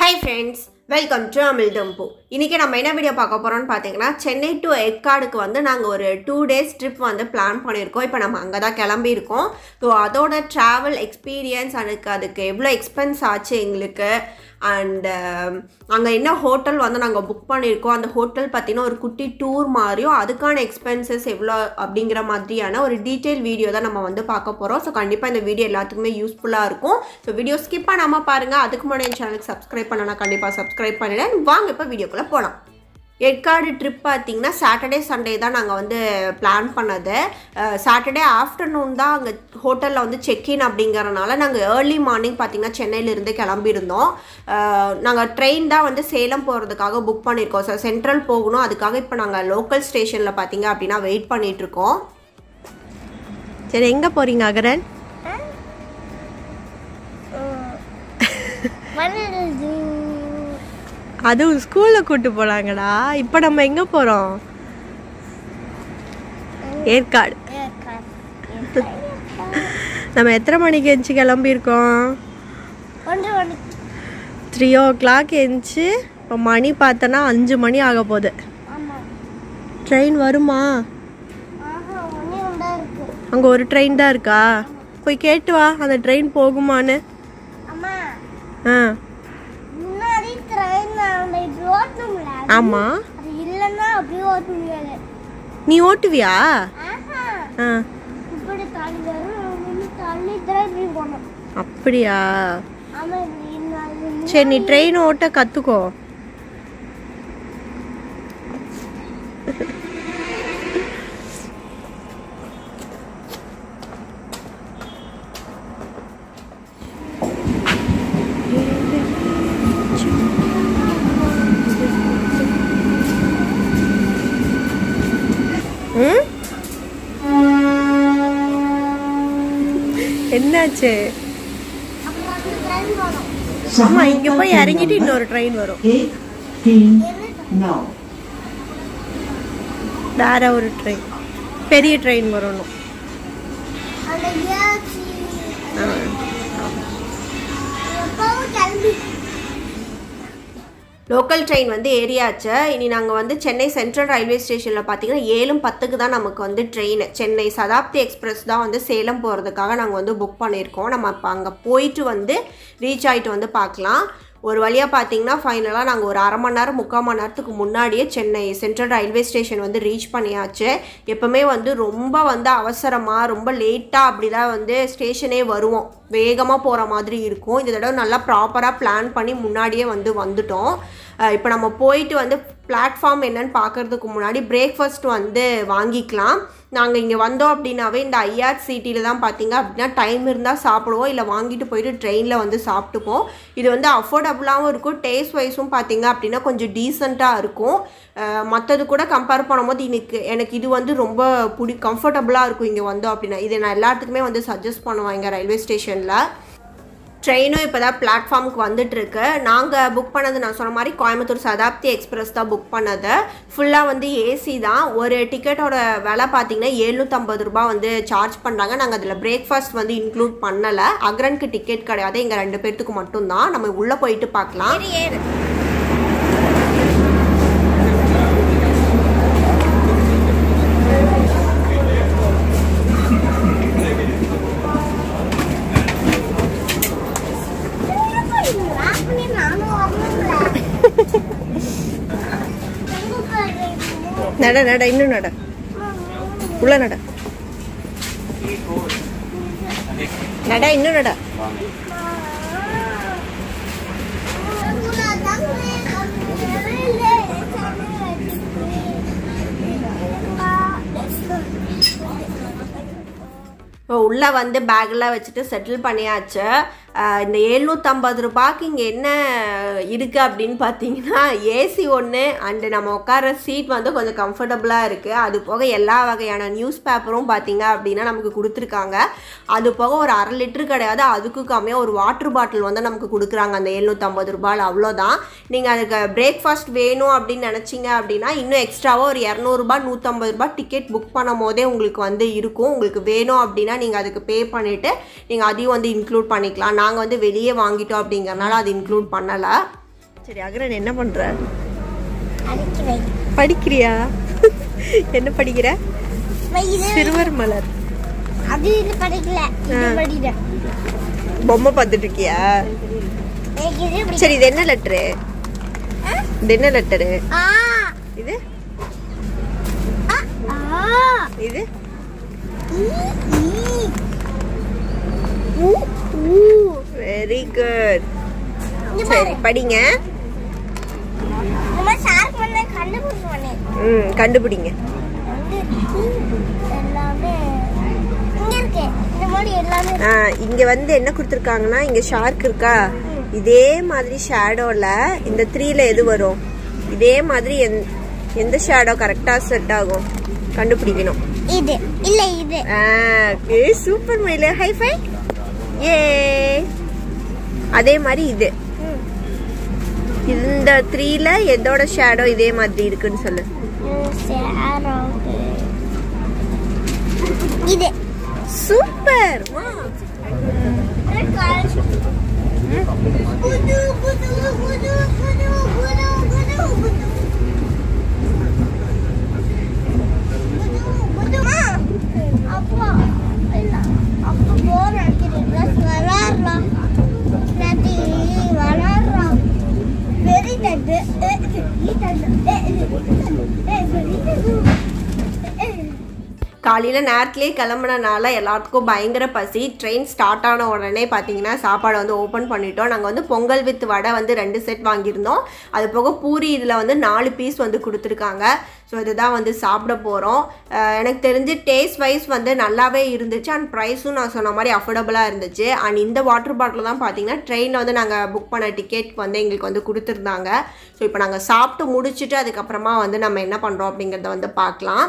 Hi friends welcome to அமில் டம்பு இன்றைக்கி நம்ம என்ன வீடியோ பார்க்க போகிறோம்னு பார்த்தீங்கன்னா சென்னை டு எக்காடுக்கு வந்து நாங்கள் ஒரு டூ டேஸ் ட்ரிப் வந்து பிளான் பண்ணியிருக்கோம் இப்போ நம்ம அங்கே தான் கிளம்பியிருக்கோம் ஸோ அதோட ட்ராவல் எக்ஸ்பீரியன்ஸ் அதுக்கு அதுக்கு எவ்வளோ எக்ஸ்பென்ஸ் ஆச்சு எங்களுக்கு அண்டு அங்கே என்ன ஹோட்டல் வந்து நாங்கள் புக் பண்ணியிருக்கோம் அந்த ஹோட்டல் பார்த்தீங்கன்னா ஒரு குட்டி டூர் மாதிரியும் அதுக்கான எக்ஸ்பென்சஸ் எவ்வளோ அப்படிங்கிற மாதிரியான ஒரு டீட்டெயில் வீடியோ தான் நம்ம வந்து பார்க்க போகிறோம் ஸோ கண்டிப்பாக இந்த வீடியோ எல்லாத்துக்குமே யூஸ்ஃபுல்லாக இருக்கும் ஸோ வீடியோ ஸ்கிப் பண்ணாமல் பாருங்கள் அதுக்கு முன்னாடி என் சேனலுக்கு சப்ஸ்கிரைப் பண்ணனா கண்டிப்பாக சப்ஸ்கிரைப் பண்ணிடுறேன் வாங்க இப்போ வீடியோக்குள்ளே போகலாம் ஏற்காடு ட்ரிப் பார்த்தீங்கன்னா சாட்டர்டே சண்டே தான் நாங்கள் வந்து பிளான் பண்ணது சாட்டர்டே ஆஃப்டர்நூன் தான் அங்கே ஹோட்டலில் வந்து செக்இன் அப்படிங்கறனால நாங்கள் ஏர்லி மார்னிங் பார்த்தீங்கன்னா சென்னையிலேருந்து கிளம்பியிருந்தோம் நாங்கள் ட்ரெயின் தான் வந்து சேலம் போகிறதுக்காக புக் பண்ணியிருக்கோம் சார் சென்ட்ரல் போகணும் அதுக்காக இப்போ நாங்கள் லோக்கல் ஸ்டேஷனில் பார்த்தீங்க அப்படின்னா வெயிட் பண்ணிகிட்ருக்கோம் சரி எங்கே போகிறீங்க அகரன் அதுவும் ஸ்கூலில் கூட்டு போகலாங்கடா இப்போ நம்ம எங்கே போகிறோம் ஏற்காடு நம்ம எத்தனை மணிக்கு எழுந்துச்சு கிளம்பியிருக்கோம் த்ரீ ஓ கிளாக் எழுந்துச்சு இப்போ மணி பார்த்தோன்னா அஞ்சு மணி ஆக போகுது ட்ரெயின் வருமா அங்கே ஒரு ட்ரெயின் தான் இருக்கா போய் கேட்டு வா அந்த ட்ரெயின் போகுமான்னு ஆ முன்னாடி ட்ரெயின் நம்ம இப்படி ஓட்டணும்ல ஆமாம் அது இல்லைன்னா அப்படியே ஓட்ட முடியாது நீ ஓட்டுவியா ஆஹா ஆ இப்படி தள்ளி வரும் நின்று தள்ளி திரும்பி போகணும் அப்படியா ஆமா இப்படி இன்னும் சரி நீ ட்ரெயின் ஓட்ட கற்றுக்கோ ம்? என்னாச்சு அப்புறம் அந்த ட்ரெயின் போகணும் ஆமா இங்க போய் இறங்கிட்டு இன்னொரு ட்ரெயின் வரும் Eighteen now. வேற ஒரு ட்ரெயின் பெரிய ட்ரெயின் வரணும் அந்த ஏசி எப்பவும் கிளம்பி லோக்கல் ட்ரெயின் வந்து ஏறியாச்சு இனி நாங்கள் வந்து சென்னை சென்ட்ரல் ரயில்வே ஸ்டேஷனில் பார்த்தீங்கன்னா ஏழும் பத்துக்கு தான் நமக்கு வந்து ட்ரெயின் சென்னை சதாப்தி எக்ஸ்பிரஸ் தான் வந்து சேலம் போகிறதுக்காக நாங்கள் வந்து புக் பண்ணியிருக்கோம் நம்ம இப்போ அங்கே போயிட்டு வந்து ரீச் ஆகிட்டு வந்து பார்க்கலாம் ஒரு வழியாக பார்த்தீங்கன்னா ஃபைனலாக நாங்கள் ஒரு அரை மணி நேரம் முக்கால் மணி நேரத்துக்கு முன்னாடியே சென்னை சென்ட்ரல் ரயில்வே ஸ்டேஷன் வந்து ரீச் பண்ணியாச்சு எப்போவுமே வந்து ரொம்ப வந்து அவசரமாக ரொம்ப லேட்டாக அப்படி தான் வந்து ஸ்டேஷனே வருவோம் வேகமாக போகிற மாதிரி இருக்கும் இந்த தடவை நல்லா ப்ராப்பராக பிளான் பண்ணி முன்னாடியே வந்து வந்துட்டோம் இப்போ நம்ம போயிட்டு வந்து பிளாட்ஃபார்ம் என்னன்னு பார்க்கறதுக்கு முன்னாடி பிரேக்ஃபாஸ்ட் வந்து வாங்கிக்கலாம் நாங்கள் இங்கே வந்தோம் அப்படின்னாவே இந்த ஐஆர்சிடியில் தான் பார்த்தீங்க அப்படின்னா டைம் இருந்தால் சாப்பிடுவோம் இல்லை வாங்கிட்டு போயிட்டு ட்ரெயினில் வந்து சாப்பிட்டுப்போம் இது வந்து அஃபோர்டபுளாகவும் இருக்கும் டேஸ்ட் வைஸும் பார்த்தீங்க அப்படின்னா கொஞ்சம் டீசெண்டாக இருக்கும் மற்றது கூட கம்பேர் பண்ணும்போது எனக்கு எனக்கு இது வந்து ரொம்ப பிடி கம்ஃபர்டபுளாக இருக்கும் இங்கே வந்தோம் அப்படின்னா இதை நான் எல்லாத்துக்குமே வந்து சஜஸ்ட் பண்ணுவேன் இங்கே ரயில்வே ஸ்டேஷனில் ட்ரெயினும் இப்போ தான் பிளாட்ஃபார்முக்கு வந்துட்டுருக்கு நாங்கள் புக் பண்ணது நான் சொன்ன மாதிரி கோயம்புத்தூர் சதாப்தி எக்ஸ்பிரஸ் தான் புக் பண்ணது ஃபுல்லாக வந்து ஏசி தான் ஒரு டிக்கெட்டோட விலை பார்த்தீங்கன்னா எழுநூற்றம்பது ரூபாய் வந்து சார்ஜ் பண்ணுறாங்க நாங்கள் அதில் பிரேக்ஃபாஸ்ட் வந்து இன்க்ளூட் பண்ணலை அக்ரனுக்கு டிக்கெட் கிடையாது எங்கள் ரெண்டு பேர்த்துக்கு மட்டும்தான் நம்ம உள்ளே போயிட்டு பார்க்கலாம் நானும் வரணும்ல எங்க போறீங்க? நட நட இன்னும் நட உள்ள நட நட இன்னும் நட இப்போ உள்ளே வந்து பேக்கெலாம் வச்சுட்டு செட்டில் பண்ணியாச்சு ஆஹ் இந்த எழுநூற்றம்பது ரூபாய்க்கு இங்கே என்ன இருக்குது அப்படின்னு பார்த்தீங்கன்னா ஏசி ஒன்று அண்டு நம்ம உட்கார சீட் வந்து கொஞ்சம் கம்ஃபர்டபுளாக இருக்குது அது போக எல்லா வகையான நியூஸ் பேப்பரும் பார்த்தீங்க அப்படின்னா நமக்கு கொடுத்துருக்காங்க அது போக ஒரு அரை லிட்டரு கிடையாது அதுக்கு கம்மியாக ஒரு வாட்டர் பாட்டில் வந்து நமக்கு கொடுக்குறாங்க அந்த எழுநூற்றம்பது ரூபாயில் அவ்வளோதான் நீங்கள் அதுக்கு பிரேக்ஃபாஸ்ட் வேணும் அப்படின்னு நினச்சிங்க அப்படின்னா இன்னும் எக்ஸ்ட்ராவாக ஒரு இரநூறுபா நூற்றம்பது ரூபாய் டிக்கெட் புக் பண்ணும் போதே உங்களுக்கு வந்து இருக்கும் உங்களுக்கு வேணும் அப்படின்னா நீங்கள் அதுக்கு பே பண்ணிவிட்டு நீங்கள் அதையும் வந்து இன்க்ளூட் பண்ணிக்கலாம் நாங்கள் வந்து வெளியே வாங்கிட்டோம் அப்படிங்கறனால அது இன்க்ளூட் பண்ணலை சரி அகரன் என்ன பண்ற அடிக்கிறேன் படிக்கிறியா என்ன படிக்கிற இது சிறுவர் மலர் அது இது படிக்கல இது ஆ. படிக்கிறேன் பொம்மை பார்த்துட்டு இருக்கியா எனக்கு இது பிடிக்கும். சரி இது என்ன லெட்டரு இது என்ன லெட்டரு ஆ இது ஆ ஆ இது ஈ ஈ ஊ ஊ வெரி குட் இங்க சரி பாரு படிங்க இந்த மாதிரி ஷார்க் பண்ண கண்டுபிடிச்சுவானே ம் கண்டுபிடிங்க வந்து எல்லாமே இங்க இருக்கு இந்த மாதிரி எல்லாமே ஆ, இங்க வந்து என்ன கொடுத்துருக்காங்கன்னா இங்க ஷார்க் இருக்கா இதே மாதிரி ஷேடோல இந்த த்ரீல எது வரும் இதே மாதிரி எந்- எந்த ஷேடோ கரெக்டா செட் ஆகும் கண்டுபிடிக்கணும் இது இல்ல இது ஏ சூப்பர் மயில ஹை ஃபை ஏ அதே மாதிரி இது ம். இந்த த்ரீல எதோட ஷேடோ இதே மாதிரி இருக்குன்னு சொல்லு இது சேரோக்கு. இது சூப்பர் குது குது குது குது குது குது குது குதுமா அப்பா இல்ல அப்பா போர் அடிக்கிறேன் ப்ளஸ் விளாட்லாம் இல்லாட்டி விளாட்லாம் வெரி தண்டு ஈ தண்டு வெரி தண்டு காலையில் நேரத்துலேயே கிளம்புனனால எல்லாத்துக்கும் பயங்கர பசி ட்ரெயின் ஸ்டார்ட் ஆன உடனே பார்த்தீங்கன்னா சாப்பாடு வந்து ஓப்பன் பண்ணிட்டோம் நாங்கள் வந்து பொங்கல் வித் வடை வந்து ரெண்டு செட் வாங்கியிருந்தோம் அது போக பூரி இதில் வந்து நாலு பீஸ் வந்து கொடுத்துருக்காங்க ஸோ இதுதான் வந்து சாப்பிட போகிறோம் எனக்கு தெரிஞ்சு டேஸ்ட் வைஸ் வந்து நல்லாவே இருந்துச்சு அண்ட் ப்ரைஸும் நான் சொன்ன மாதிரி அஃபோர்டபுளாக இருந்துச்சு அண்ட் இந்த வாட்டர் பாட்டில் தான் பார்த்தீங்கன்னா ட்ரெயினில் வந்து நாங்கள் புக் பண்ண டிக்கெட் வந்து எங்களுக்கு வந்து கொடுத்துருந்தாங்க ஸோ இப்போ நாங்கள் சாப்பிட்டு முடிச்சுட்டு அதுக்கப்புறமா வந்து நம்ம என்ன பண்ணுறோம் அப்படிங்கிறத வந்து பார்க்கலாம்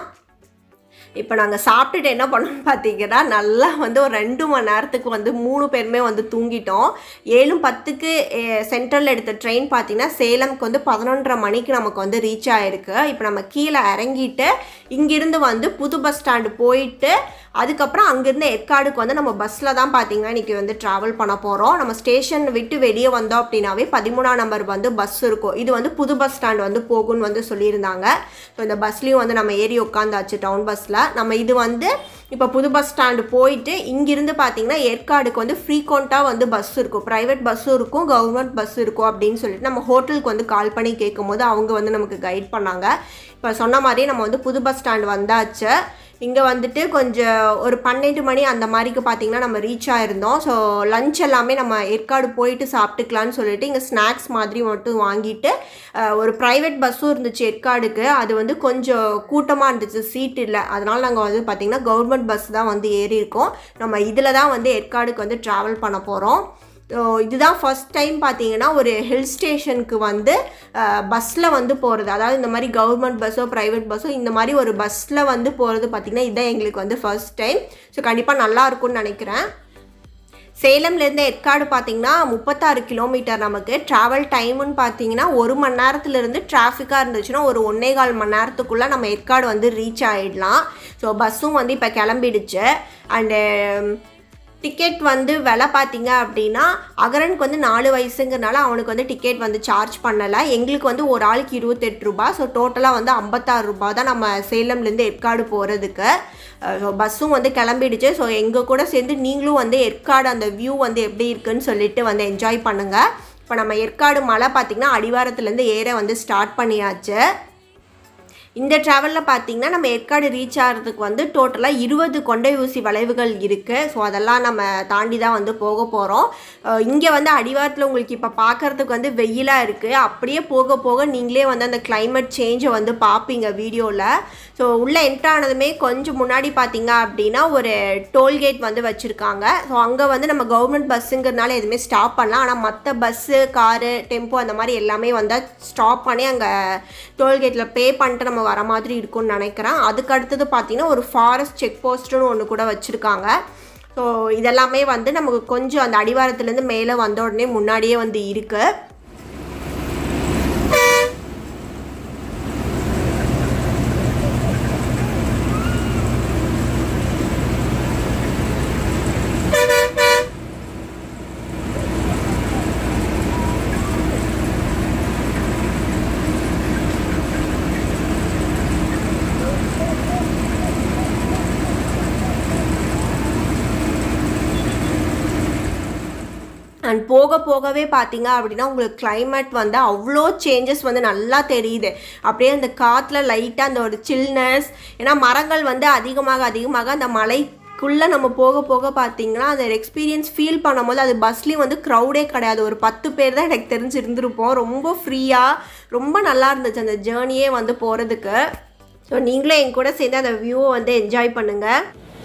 இப்போ நாங்கள் சாப்பிட்டுட்டு என்ன பண்ணோம்னு பார்த்தீங்கன்னா நல்லா வந்து ஒரு ரெண்டு மணி நேரத்துக்கு வந்து மூணு பேருமே வந்து தூங்கிட்டோம் ஏழும் பத்துக்கு சென்ட்ரல் எடுத்த ட்ரெயின் பார்த்தீங்கன்னா சேலம்க்கு வந்து பதினொன்றரை மணிக்கு நமக்கு வந்து ரீச் ஆயிருக்கு இப்போ நம்ம கீழே இறங்கிட்டு இங்கிருந்து வந்து புது பஸ் ஸ்டாண்டு போயிட்டு அதுக்கப்புறம் அங்கேருந்து எற்காடுக்கு வந்து நம்ம பஸ்ஸில் தான் பார்த்தீங்கன்னா இன்றைக்கி வந்து ட்ராவல் பண்ண போகிறோம் நம்ம ஸ்டேஷன் விட்டு வெளியே வந்தோம் அப்படின்னாவே பதிமூணாம் நம்பர் வந்து பஸ் இருக்கும் இது வந்து புது பஸ் ஸ்டாண்ட் வந்து போகும்னு வந்து சொல்லியிருந்தாங்க ஸோ இந்த பஸ்லேயும் வந்து நம்ம ஏறி உட்காந்தாச்சு டவுன் பஸ்ஸில் நம்ம இது வந்து இப்போ புது பஸ் ஸ்டாண்டு போயிட்டு இங்கிருந்து பார்த்தீங்கன்னா ஏற்காடுக்கு வந்து ஃப்ரீக்வெண்ட்டாக வந்து பஸ் இருக்கும் ப்ரைவேட் பஸ்ஸும் இருக்கும் கவர்மெண்ட் பஸ் இருக்கும் அப்படின்னு சொல்லிட்டு நம்ம ஹோட்டலுக்கு வந்து கால் பண்ணி கேட்கும்போது அவங்க வந்து நமக்கு கைட் பண்ணாங்க இப்போ சொன்ன மாதிரியே நம்ம வந்து புது பஸ் ஸ்டாண்ட் வந்தாச்சு இங்கே வந்துட்டு கொஞ்சம் ஒரு பன்னெண்டு மணி அந்த மாதிரிக்கு பார்த்தீங்கன்னா நம்ம ரீச் ஆயிருந்தோம் ஸோ லஞ்ச் எல்லாமே நம்ம ஏற்காடு போயிட்டு சாப்பிட்டுக்கலான்னு சொல்லிட்டு இங்கே ஸ்நாக்ஸ் மாதிரி மட்டும் வாங்கிட்டு அஹ், ஒரு ப்ரைவேட் பஸ்ஸும் இருந்துச்சு ஏற்காடுக்கு அது வந்து கொஞ்சம் கூட்டமாக இருந்துச்சு சீட் இல்லை அதனால் நாங்கள் வந்து பார்த்திங்கன்னா கவர்மெண்ட் பஸ் தான் வந்து ஏறி இருக்கோம் நம்ம இதில் தான் வந்து ஏற்காடுக்கு வந்து ட்ராவல் பண்ண போகிறோம் ஸோ இதுதான் ஃபர்ஸ்ட் டைம் பார்த்தீங்கன்னா ஒரு ஹில் ஸ்டேஷனுக்கு வந்து பஸ்ஸில் வந்து போகிறது அதாவது இந்த மாதிரி கவர்மெண்ட் பஸ்ஸோ ப்ரைவேட் பஸ்ஸோ இந்த மாதிரி ஒரு பஸ்ஸில் வந்து போகிறது பார்த்திங்கன்னா இதுதான் எங்களுக்கு வந்து ஃபர்ஸ்ட் டைம் ஸோ கண்டிப்பாக நல்லா இருக்கும்னு நினைக்கிறேன் சேலம்லேருந்து ஏற்காடு பார்த்தீங்கன்னா முப்பத்தாறு கிலோமீட்டர் நமக்கு ட்ராவல் டைமுன்னு பார்த்தீங்கன்னா ஒரு மணி நேரத்துலேருந்து டிராஃபிக்காக இருந்துச்சுன்னா ஒரு ஒன்றே கால் மணி நேரத்துக்குள்ளே நம்ம ஏற்காடு வந்து ரீச் ஆகிடலாம் ஸோ பஸ்ஸும் வந்து இப்போ கிளம்பிடுச்சு அண்டு டிக்கெட் வந்து விலை பார்த்தீங்க அப்படின்னா அகரனுக்கு வந்து நாலு வயசுங்கிறனால அவனுக்கு வந்து டிக்கெட் வந்து சார்ஜ் பண்ணலை எங்களுக்கு வந்து ஒரு ஆளுக்கு இருபத்தெட்டு ரூபாய் ஸோ டோட்டலாக வந்து ஐம்பத்தாறு ரூபாய் தான் நம்ம சேலம்லேருந்து ஏற்காடு போகிறதுக்கு ஸோ பஸ்ஸும் வந்து கிளம்பிடுச்சு ஸோ எங்கள் கூட சேர்ந்து நீங்களும் வந்து ஏற்காடு அந்த வியூ வந்து எப்படி இருக்குன்னு சொல்லிட்டு வந்து என்ஜாய் பண்ணுங்கள் இப்போ நம்ம ஏற்காடு மலை பார்த்திங்கன்னா அடிவாரத்துலேருந்து ஏற வந்து ஸ்டார்ட் பண்ணியாச்சு இந்த ட்ராவலில் பார்த்தீங்கன்னா நம்ம ஏற்காடு ரீச் ஆகிறதுக்கு வந்து டோட்டலாக இருபது கொண்டை ஊசி வளைவுகள் இருக்குது ஸோ அதெல்லாம் நம்ம தாண்டி தான் வந்து போக போகிறோம் இங்கே வந்து அடிவாரத்தில் உங்களுக்கு இப்போ பார்க்குறதுக்கு வந்து வெயிலாக இருக்குது அப்படியே போக போக நீங்களே வந்து அந்த climate சேஞ்சை வந்து பார்ப்பீங்க வீடியோவில் ஸோ உள்ளே என்ட்ரு ஆனதுமே கொஞ்சம் முன்னாடி பார்த்தீங்க அப்படின்னா ஒரு டோல்கேட் வந்து வச்சுருக்காங்க ஸோ அங்கே வந்து நம்ம கவர்மெண்ட் பஸ்ஸுங்கிறதுனால எதுவுமே ஸ்டாப் பண்ணலாம் ஆனால் மற்ற பஸ்ஸு காரு டெம்போ அந்த மாதிரி எல்லாமே வந்து ஸ்டாப் பண்ணி அங்கே டோல்கேட்டில் பே பண்ணிட்டு நம்ம வர மாதிரி இருக்கும்னு நினைக்கிறேன் அதுக்கு அடுத்தது பார்த்தீங்கன்னா ஒரு ஃபாரஸ்ட் செக் போஸ்ட்டுன்னு ஒன்று கூட வச்சுருக்காங்க ஸோ இதெல்லாமே வந்து நமக்கு கொஞ்சம் அந்த அடிவாரத்துலேருந்து மேலே வந்த உடனே முன்னாடியே வந்து இருக்குது அண்ட் போக போகவே பார்த்தீங்க அப்படின்னா உங்களுக்கு climate வந்து அவ்வளோ சேஞ்சஸ் வந்து நல்லா தெரியுது அப்படியே அந்த காற்றுல லைட்டாக அந்த ஒரு சில்னஸ் ஏன்னா மரங்கள் வந்து அதிகமாக அதிகமாக அந்த மலைக்குள்ளே நம்ம போக போக பார்த்தீங்கன்னா அந்த எக்ஸ்பீரியன்ஸ் ஃபீல் பண்ணும்போது அது பஸ்லேயும் வந்து க்ரௌடே கிடையாது ஒரு பத்து பேர் தான் எனக்கு தெரிஞ்சு இருந்திருப்போம் ரொம்ப ஃப்ரீயாக ரொம்ப நல்லா இருந்துச்சு அந்த ஜேர்னியே வந்து போகிறதுக்கு ஸோ நீங்களும் என் கூட சேர்ந்து அந்த வியூவை வந்து என்ஜாய் பண்ணுங்கள்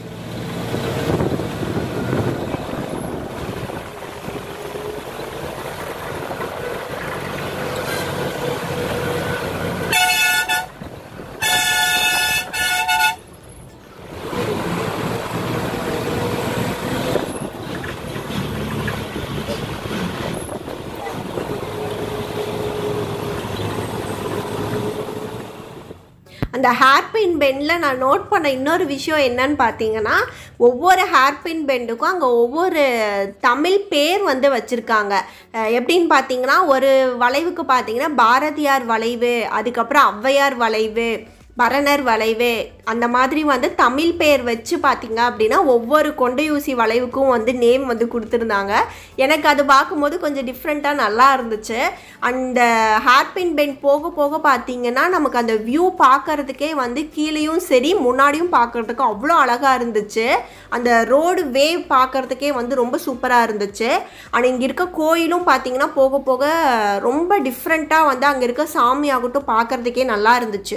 அந்த ஹேர்பின் பெண்டில் நான் நோட் பண்ண இன்னொரு விஷயம் என்னன்னு பார்த்தீங்கன்னா ஒவ்வொரு ஹேர்பின் பெண்டுக்கும் அங்கே ஒவ்வொரு தமிழ் பேர் வந்து வச்சுருக்காங்க எப்படின்னு பார்த்தீங்கன்னா ஒரு வளைவுக்கு பார்த்தீங்கன்னா பாரதியார் வளைவு அதுக்கப்புறம் ஔவையார் வளைவு பரணர் வளைவு அந்த மாதிரி வந்து தமிழ் பேர் வச்சு பார்த்தீங்க அப்படின்னா ஒவ்வொரு கொண்டையூசி வளைவுக்கும் வந்து நேம் வந்து கொடுத்துருந்தாங்க எனக்கு அது பார்க்கும்போது கொஞ்சம் டிஃப்ரெண்ட்டாக நல்லா இருந்துச்சு அந்த ஹேர்பின் பெண்ட் போக போக பார்த்தீங்கன்னா நமக்கு அந்த வியூ பார்க்கறதுக்கே வந்து கீழேயும் சரி முன்னாடியும் பார்க்கறதுக்கு அவ்வளோ அழகாக இருந்துச்சு அந்த ரோடு வேவ் பார்க்கறதுக்கே வந்து ரொம்ப சூப்பராக இருந்துச்சு அண்ட் இங்கே இருக்க கோயிலும் பார்த்தீங்கன்னா போக போக ரொம்ப டிஃப்ரெண்ட்டாக வந்து அங்கே இருக்க சாமி ஆகட்டும் பார்க்கறதுக்கே நல்லா இருந்துச்சு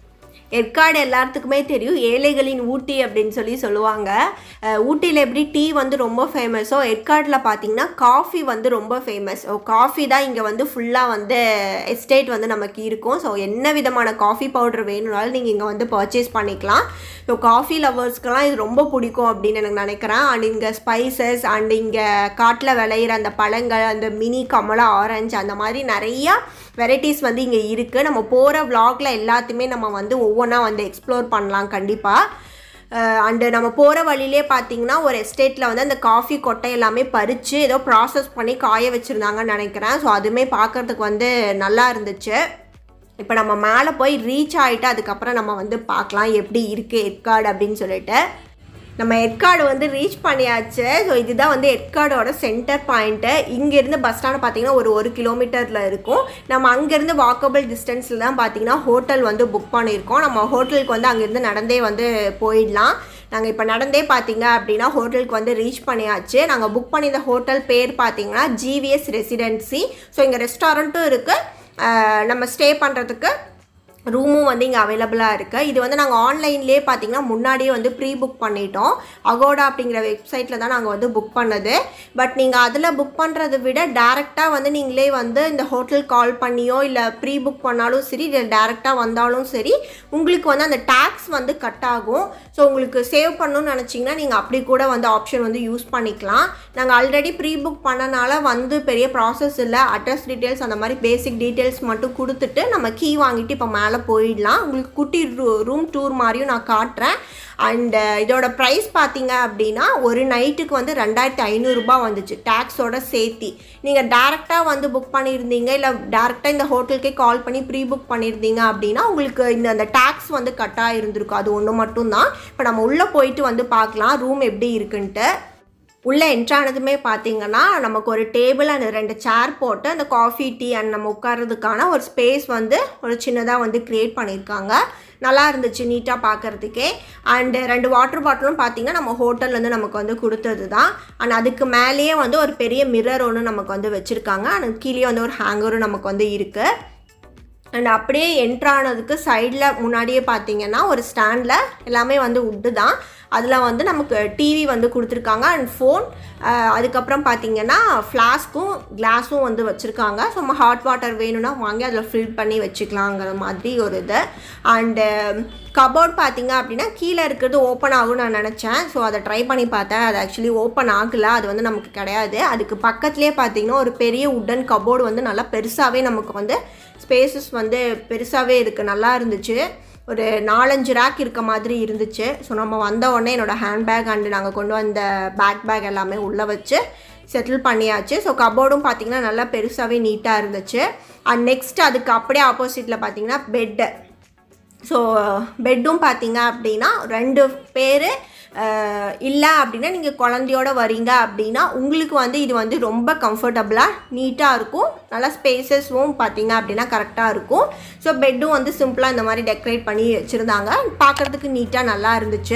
ஏற்காடு எல்லாத்துக்குமே தெரியும் ஏழைகளின் ஊட்டி அப்படின்னு சொல்லி சொல்லுவாங்க அஹ் ஊட்டியில் எப்படி டீ வந்து ரொம்ப ஃபேமஸோ ஏற்காடில் பார்த்தீங்கன்னா காஃபி வந்து ரொம்ப ஃபேமஸ் ஸோ காஃபி தான் இங்கே வந்து ஃபுல்லாக வந்து எஸ்டேட் வந்து நமக்கு இருக்கும் ஸோ என்ன விதமான காஃபி பவுடர் வேணும்னாலும் நீங்கள் இங்கே வந்து பர்ச்சேஸ் பண்ணிக்கலாம் ஸோ காஃபி லவர்ஸ்க்கெல்லாம் இது ரொம்ப பிடிக்கும் அப்படின்னு எனக்கு நினைக்கிறேன் அண்ட் இங்கே ஸ்பைசஸ் அண்ட் இங்கே காட்டில் விளையிற அந்த பழங்கள் அந்த மினி கமலா ஆரஞ்சு அந்த மாதிரி நிறையா வெரைட்டிஸ் வந்து இங்கே இருக்குது நம்ம போகிற vlogல எல்லாத்தையுமே நம்ம வந்து ஒவ்வொன்றா வந்து எக்ஸ்ப்ளோர் பண்ணலாம் கண்டிப்பாக அண்டு நம்ம போகிற வழியிலே பார்த்தீங்கன்னா ஒரு எஸ்டேட்டில் வந்து அந்த காஃபி கொட்டை எல்லாமே பறித்து ஏதோ ப்ராசஸ் பண்ணி காய வச்சுருந்தாங்கன்னு நினைக்கிறேன் ஸோ அதுவுமே பார்க்கறதுக்கு வந்து நல்லா இருந்துச்சு இப்போ நம்ம மேலே போய் ரீச் ஆகிட்டு அதுக்கப்புறம் நம்ம வந்து பார்க்கலாம் எப்படி இருக்குது எற்காடு அப்படின்னு சொல்லிட்டு நம்ம எற்காடு வந்து ரீச் பண்ணியாச்சு ஸோ இதுதான் வந்து எற்காடோட சென்டர் பாயிண்ட்டு இங்கேருந்து பஸ் ஸ்டாண்ட் பார்த்தீங்கன்னா ஒரு ஒரு கிலோமீட்டரில் இருக்கும் நம்ம அங்கேருந்து வாக்கபிள் டிஸ்டன்ஸில் தான் பார்த்தீங்கன்னா ஹோட்டல் வந்து புக் பண்ணியிருக்கோம் நம்ம ஹோட்டலுக்கு வந்து அங்கேருந்து நடந்தே வந்து போயிடலாம் நாங்கள் இப்போ நடந்தே பார்த்தீங்க அப்படின்னா ஹோட்டலுக்கு வந்து ரீச் பண்ணியாச்சு நாங்கள் புக் பண்ணியிருந்த ஹோட்டல் பேர் பார்த்தீங்கன்னா ஜிவிஎஸ் ரெசிடென்சி ஸோ இங்கே ரெஸ்டாரண்ட்டும் இருக்குது நம்ம ஸ்டே பண்ணுறதுக்கு ரூமும் வந்து இங்கே அவைலபிளாக இருக்குது இது வந்து நாங்கள் ஆன்லைன்லேயே பார்த்தீங்கன்னா முன்னாடியே வந்து ப்ரீ புக் பண்ணிட்டோம் அகோடா அப்படிங்கிற வெப்சைட்டில் தான் நாங்கள் வந்து புக் பண்ணது பட் நீங்கள் அதில் புக் பண்ணுறதை விட டேரெக்டாக வந்து நீங்களே வந்து இந்த ஹோட்டல் கால் பண்ணியோ இல்லை ப்ரீ புக் பண்ணாலும் சரி இல்லை டேரெக்டாக வந்தாலும் சரி உங்களுக்கு வந்து அந்த டேக்ஸ் வந்து கட் ஆகும் ஸோ உங்களுக்கு சேவ் பண்ணணும்னு நினச்சிங்கன்னா நீங்கள் அப்படி கூட வந்து ஆப்ஷன் வந்து யூஸ் பண்ணிக்கலாம் நாங்கள் ஆல்ரெடி ப்ரீ புக் பண்ணனால வந்து பெரிய ப்ராசஸ் இல்லை அட்ரஸ் டீட்டெயில்ஸ் அந்த மாதிரி பேசிக் டீட்டெயில்ஸ் மட்டும் கொடுத்துட்டு நம்ம கீ வாங்கிட்டு இப்போ மேலே போயிடலாம் உங்களுக்கு குட்டி ரூ ரூம் டூர் மாதிரியும் நான் காட்டுறேன் அண்டு இதோட ப்ரைஸ் பார்த்தீங்க அப்படின்னா ஒரு நைட்டுக்கு வந்து ரெண்டாயிரத்தி ஐநூறுரூபா வந்துச்சு டேக்ஸோட சேர்த்தி நீங்கள் டேரெக்டாக வந்து புக் பண்ணியிருந்தீங்க இல்லை டேரெக்டாக இந்த ஹோட்டலுக்கே கால் பண்ணி ப்ரீ புக் பண்ணியிருந்தீங்க அப்படின்னா உங்களுக்கு இந்த அந்த டேக்ஸ் வந்து கட்டாக இருந்திருக்கும் அது ஒன்று மட்டும்தான் இப்போ நம்ம உள்ளே போயிட்டு வந்து பார்க்கலாம் ரூம் எப்படி இருக்குன்ட்டு உள்ளே என்ட்ரானதுமே பார்த்தீங்கன்னா நமக்கு ஒரு டேபிள் அண்ட் ரெண்டு சேர் போட்டு அந்த காஃபி டீ அண்ட் நம்ம உட்கார்றதுக்கான ஒரு ஸ்பேஸ் வந்து ஒரு சின்னதாக வந்து க்ரியேட் பண்ணியிருக்காங்க நல்லா இருந்துச்சு நீட்டாக பார்க்குறதுக்கே அண்டு ரெண்டு வாட்டர் பாட்டிலும் பார்த்தீங்கன்னா நம்ம ஹோட்டல்லேருந்து நமக்கு வந்து கொடுத்தது தான் அண்ட் அதுக்கு மேலேயே வந்து ஒரு பெரிய மிரர் ஒன்று நமக்கு வந்து வச்சுருக்காங்க அண்ட் கீழே வந்து ஒரு ஹேங்கரும் நமக்கு வந்து இருக்குது அண்ட் அப்படியே என்ட்ரானதுக்கு சைடில் முன்னாடியே பார்த்தீங்கன்னா ஒரு ஸ்டாண்டில் எல்லாமே வந்து உட்டு தான் அதில் வந்து நமக்கு டிவி வந்து கொடுத்துருக்காங்க அண்ட் ஃபோன் அதுக்கப்புறம் பார்த்தீங்கன்னா ஃப்ளாஸ்க்கும் கிளாஸும் வந்து வச்சுருக்காங்க ஸோ நம்ம ஹாட் வாட்டர் வேணும்னா வாங்கி அதில் ஃபில் பண்ணி வச்சுக்கலாங்கிற மாதிரி ஒரு இது அண்டு கபோர்ட் பார்த்தீங்க அப்படின்னா கீழே இருக்கிறது ஓப்பன் ஆகும்னு நான் நினச்சேன் ஸோ அதை ட்ரை பண்ணி பார்த்தேன் அது ஆக்சுவலி ஓப்பன் ஆகலை அது வந்து நமக்கு கிடையாது அதுக்கு பக்கத்துலேயே பார்த்தீங்கன்னா ஒரு பெரிய உட்டன் கபோர்டு வந்து நல்லா பெருசாகவே நமக்கு வந்து ஸ்பேசஸ் வந்து பெருசாகவே இருக்குது நல்லா இருந்துச்சு ஒரு நாலஞ்சு ரேக் இருக்க மாதிரி இருந்துச்சு ஸோ நம்ம வந்த உடனே என்னோடய ஹேண்ட்பேக் அண்டு நாங்கள் கொண்டு வந்த பேக் பேக் எல்லாமே உள்ளே வச்சு செட்டில் பண்ணியாச்சு ஸோ கபோர்டும் பார்த்தீங்கன்னா நல்லா பெருசாகவே நீட்டாக இருந்துச்சு அண்ட் நெக்ஸ்ட் அதுக்கு அப்படியே ஆப்போசிட்டில் பார்த்தீங்கன்னா பெட்டு ஸோ பெட்டும் பார்த்தீங்க அப்படின்னா ரெண்டு பேர் இல்லை அப்படின்னா நீங்கள் குழந்தையோட வரீங்க அப்படின்னா உங்களுக்கு வந்து இது வந்து ரொம்ப கம்ஃபர்டபுளாக நீட்டாக இருக்கும் நல்லா ஸ்பேசஸும் பார்த்தீங்க அப்படின்னா கரெக்டாக இருக்கும் ஸோ பெட்டும் வந்து சிம்பிளாக இந்த மாதிரி டெக்கரேட் பண்ணி வச்சுருந்தாங்க பார்க்குறதுக்கு நீட்டாக நல்லா இருந்துச்சு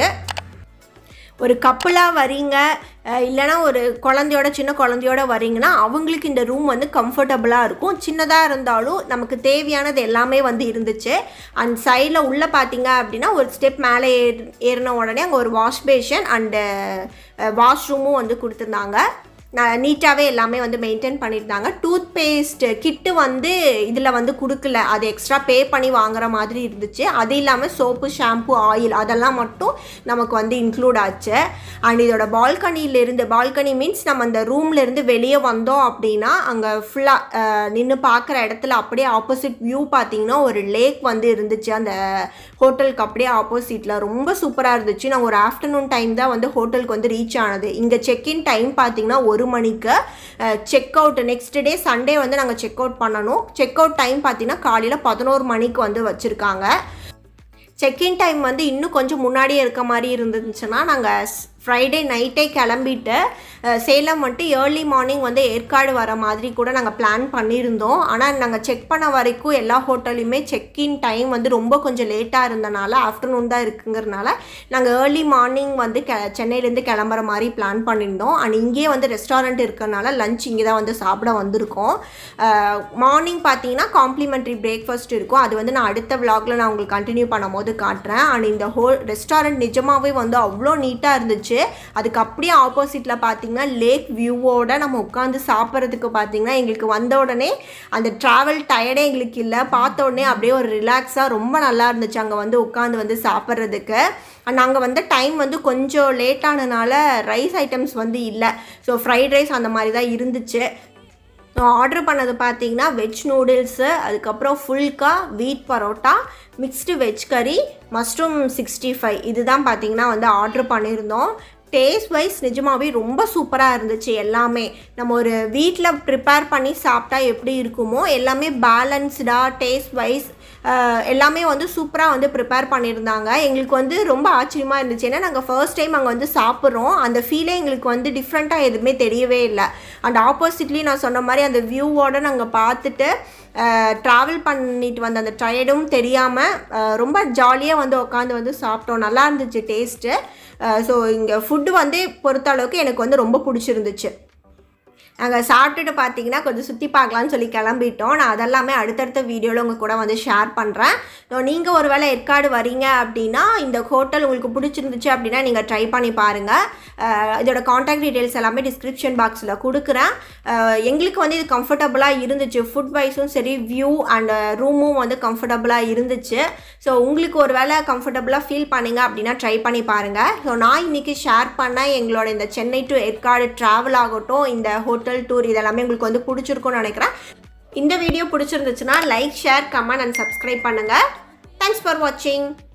ஒரு கப்பலாக வரீங்க அஹ் இல்லைனா ஒரு குழந்தையோட சின்ன குழந்தையோட வரீங்கன்னா அவங்களுக்கு இந்த ரூம் வந்து கம்ஃபர்டபுளாக இருக்கும் சின்னதாக இருந்தாலும் நமக்கு தேவையானது எல்லாமே வந்து இருந்துச்சு அண்ட் சைடில் உள்ளே பார்த்தீங்க அப்படின்னா ஒரு ஸ்டெப் மேலே ஏற் ஏறின உடனே அங்கே ஒரு வாஷ் பேஷன் அண்டு வாஷ்ரூமும் வந்து கொடுத்துருந்தாங்க நீட்டாகவே எல்லாமே வந்து மெயின்டைன் பண்ணியிருந்தாங்க டூத் பேஸ்ட் கிட்டு வந்து இதில் வந்து கொடுக்கல அது எக்ஸ்ட்ரா பே பண்ணி வாங்குற மாதிரி இருந்துச்சு அது இல்லாமல் சோப்பு ஷாம்பு ஆயில் அதெல்லாம் மட்டும் நமக்கு வந்து இன்க்ளூட் ஆச்சு அண்ட் இதோட பால்கனியிலேருந்து பால்கனி மீன்ஸ் நம்ம அந்த ரூம்லேருந்து வெளியே வந்தோம் அப்படின்னா அங்கே ஃபுல்லாக நின்று பார்க்குற இடத்துல அப்படியே ஆப்போசிட் வியூ பார்த்தீங்கன்னா ஒரு லேக் வந்து இருந்துச்சு அந்த ஹோட்டலுக்கு அப்படியே ஆப்போசிட்டில் ரொம்ப சூப்பராக இருந்துச்சு நாங்கள் ஒரு ஆஃப்டர்நூன் டைம் தான் வந்து ஹோட்டலுக்கு வந்து ரீச் ஆனது இங்கே செக்இன் டைம் பார்த்தீங்கன்னா ஒரு மணிக்கு check out next day Sunday வந்து நாங்கள் செக் அவுட் பண்ணணும் செக் அவுட் டைம் பார்த்தீங்கன்னா காலையில் பதினோரு மணிக்கு வந்து வச்சுருக்காங்க செக்இன் டைம் வந்து இன்னும் கொஞ்சம் முன்னாடியே இருக்க மாதிரி இருந்துச்சுன்னா நாங்கள் ஃப்ரைடே நைட்டே கிளம்பிட்டு அஹ், சேலம் வந்துட்டு ஏர்லி மார்னிங் வந்து ஏற்காடு வர மாதிரி கூட நாங்கள் பிளான் பண்ணியிருந்தோம் ஆனால் நாங்கள் செக் பண்ண வரைக்கும் எல்லா ஹோட்டல்லையுமே செக்இன் டைம் வந்து ரொம்ப கொஞ்சம் லேட்டாக இருந்தனால ஆஃப்டர்நூன் தான் இருக்குங்கிறனால நாங்கள் ஏர்லி மார்னிங் வந்து கெ சென்னையிலேருந்து கிளம்புற மாதிரி பிளான் பண்ணியிருந்தோம் அண்ட் இங்கேயே வந்து ரெஸ்டாரண்ட் இருக்கிறனால லஞ்ச் இங்கே தான் வந்து சாப்பிட வந்திருக்கோம் மார்னிங் பார்த்தீங்கன்னா காம்ப்ளிமெண்ட்ரி பிரேக்ஃபாஸ்ட் இருக்கும் அது வந்து நான் அடுத்த vlogல நான் உங்களுக்கு கண்டினியூ பண்ணும்போது காட்டுறேன் அண்ட் இந்த ஹோல் ரெஸ்டாரண்ட் நிஜமாவே வந்து அவ்வளோ நீட்டாக இருந்துச்சு அதுக்கு அப்படியே ஆப்போசிட்டில் பார்த்தீங்கன்னா லேக் வியூவோட நம்ம உட்காந்து சாப்பிட்றதுக்கு பார்த்தீங்கன்னா எங்களுக்கு வந்த உடனே அந்த ட்ராவல் டயர்டே எங்களுக்கு இல்லை பார்த்த உடனே அப்படியே ஒரு ரிலாக்ஸாக ரொம்ப நல்லா இருந்துச்சு அங்கே வந்து உட்காந்து வந்து சாப்பிட்றதுக்கு நாங்கள் வந்து டைம் வந்து கொஞ்சம் லேட் ஆனனால ரைஸ் ஐட்டம்ஸ் வந்து இல்லை ஸோ ஃப்ரைட் ரைஸ் அந்த மாதிரி தான் இருந்துச்சு ஆர்டர் பண்ணது பார்த்தீங்கன்னா வெஜ் நூடுல்ஸு அதுக்கப்புறம் phulka wheat parotta mixed veg கறி மஷ்ரூம் சிக்ஸ்டி ஃபைவ் இதுதான் பார்த்தீங்கன்னா வந்து ஆர்டர் பண்ணியிருந்தோம் டேஸ்ட் வைஸ் நிஜமாவே ரொம்ப சூப்பராக இருந்துச்சு எல்லாமே நம்ம ஒரு வீட்டில் ப்ரிப்பேர் பண்ணி சாப்பிட்டா எப்படி இருக்குமோ எல்லாமே பேலன்ஸ்டாக டேஸ்ட் வைஸ் எல்லாமே வந்து சூப்பராக வந்து ப்ரிப்பேர் பண்ணியிருந்தாங்க எங்களுக்கு வந்து ரொம்ப ஆச்சரியமாக இருந்துச்சு ஏன்னா நாங்கள் ஃபர்ஸ்ட் டைம் அங்கே வந்து சாப்பிட்றோம் அந்த ஃபீலே எங்களுக்கு வந்து டிஃப்ரெண்ட்டாக எதுவுமே தெரியவே இல்லை அண்ட் ஆப்போசிட்லி நான் சொன்ன மாதிரி அந்த வியூவோட நாங்கள் பார்த்துட்டு ட்ராவல் பண்ணிட்டு வந்த அந்த டயர்டும் தெரியாமல் ரொம்ப ஜாலியாக வந்து உட்காந்து வந்து சாப்பிட்டோம் நல்லா இருந்துச்சு டேஸ்ட்டு ஸோ இங்கே ஃபுட்டு வந்து பொறுத்த அளவுக்கு எனக்கு வந்து ரொம்ப பிடிச்சிருந்துச்சு நாங்கள் சாப்பிட்டுட்டு பார்த்தீங்கன்னா கொஞ்சம் சுற்றி பார்க்கலான்னு சொல்லி கிளம்பிட்டோம் நான் அதெல்லாமே அடுத்தடுத்த வீடியோவில் உங்கள் கூட வந்து ஷேர் பண்ணுறேன் நீங்கள் ஒரு வேளை ஏற்காடு வரீங்க அப்படின்னா இந்த ஹோட்டல் உங்களுக்கு பிடிச்சிருந்துச்சு அப்படின்னா நீங்கள் ட்ரை பண்ணி பாருங்கள் அஹ் இதோட காண்டாக்ட் டீட்டெயில்ஸ் எல்லாமே டிஸ்கிரிப்ஷன் பாக்ஸில் கொடுக்குறேன் அஹ் எங்களுக்கு வந்து இது கம்ஃபர்டபுளாக இருந்துச்சு ஃபுட் வைஸும் சரி வியூ அண்ட் ரூமும் வந்து கம்ஃபர்டபுளாக இருந்துச்சு ஸோ உங்களுக்கு ஒரு வேளை கம்ஃபர்டபுளாக ஃபீல் பண்ணீங்க அப்படின்னா ட்ரை பண்ணி பாருங்கள் ஸோ நான் இன்றைக்கி ஷேர் பண்ண எங்களோட இந்த சென்னை டு ஏற்காடு ட்ராவல் ஆகட்டும் இந்த ஹோட்டல் டூர் இதெல்லாமே உங்களுக்கு வந்து பிடிச்சிருக்கும்னு நினைக்கிறேன் இந்த வீடியோ பிடிச்சிருந்துச்சுன்னா like share comment and subscribe பண்ணுங்கள் தேங்க்ஸ் ஃபார் வாட்சிங்